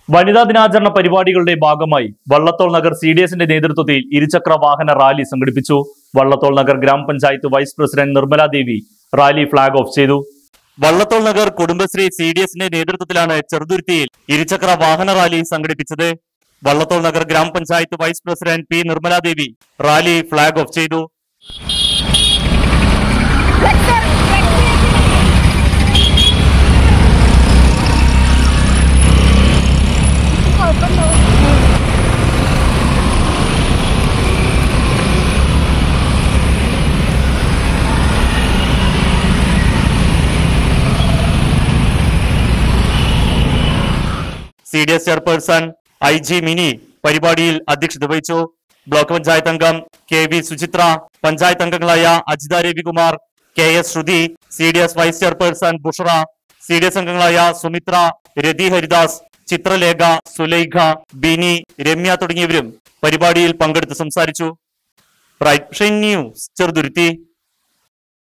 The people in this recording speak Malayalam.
വനിതാ ദിനാചരണ പരിപാടികളുടെ ഭാഗമായി വള്ളത്തോൾ നഗർ സി ഡി എസിന്റെ നേതൃത്വത്തിൽ ഇരുചക്ര വാഹന റാലി സംഘടിപ്പിച്ചു വള്ളത്തോൾ നഗർ ഗ്രാമപഞ്ചായത്ത് vice president Nirmala Devi rally flag off ചെയ്തു വള്ളത്തോൾ നഗർ കുടുംബശ്രീ സി ഡി എസിന്റെ നേതൃത്വത്തിലാണ് ചെറുതുരുത്തിയിൽ ഇരുചക്ര വാഹന റാലി സംഘടിപ്പിച്ചത് വള്ളത്തോൾ നഗർ ഗ്രാമപഞ്ചായത്ത് vice president P Nirmala Devi rally flag off ചെയ്തു C D S chairperson I G Mini പരിപാടിയിൽ അധ്യക്ഷത വഹിച്ചു ബ്ലോക്ക് പഞ്ചായത്ത് അംഗം കെ വി സുചിത്ര പഞ്ചായത്ത് അംഗങ്ങളായ Ajitha Ravikumar K S Shruthi C D S vice chairperson Bushara C D S അംഗങ്ങളായ സുമിത്ര രതി ഹരിദാസ് ചിത്രലേഖ സുലൈഖ ബിനി രമ്യ തുടങ്ങിയവരും പരിപാടിയിൽ പങ്കെടുത്ത് സംസാരിച്ചു ബ്രൈറ്റ് ന്യൂസ് ചെറുതുരുത്തി